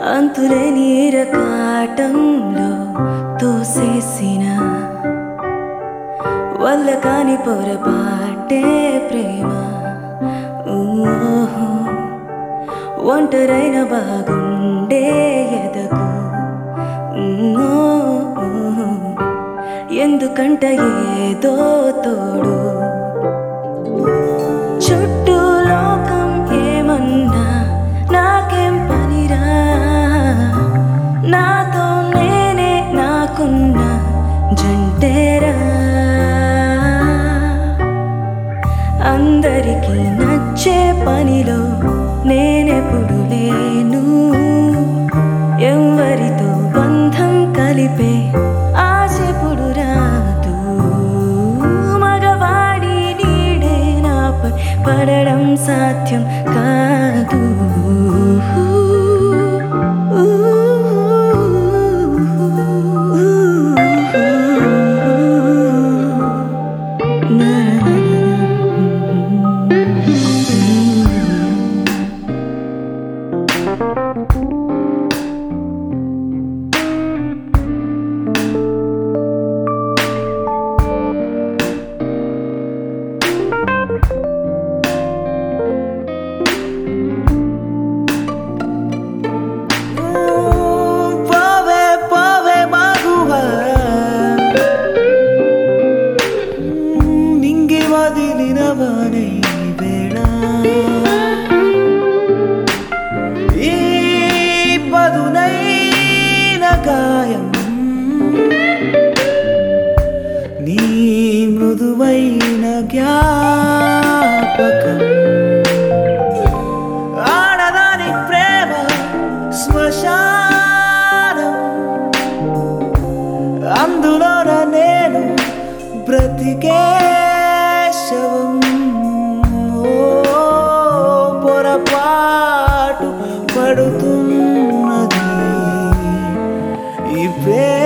అంతులేని రకాటంలో తోసేసిన వల్ల కాని పొరపాటే ప్రేమ ఊహు. ఒంటరైన బాగుండే ఎదకు ఊహు. ఎందుకంట ఏదో తోడు చుట్టూ లోకం ఏమన్నా నాకేం పనిరా నాతో నేనే నాకున్న జంటేరా అందరికీ నచ్చే పనిలో నేనెప్పుడు లేను ఎవరితో బంధం కలిపే ఆశెప్పుడు రాదు మగవాడి నీడే నాపై పడడం సాధ్యం కాదు పోవే పోవే మగువా నింగి వదిలినవనే వేళ ఈ పదునైన గాయం నీ మృదువైన జ్ఞాపకం ఆడదాని ప్రేమ శ్మశానం అందులోన నేను బ్రతికే శవం ఓ పొరపాటు పడుతున్నది ఈ ప్రేమ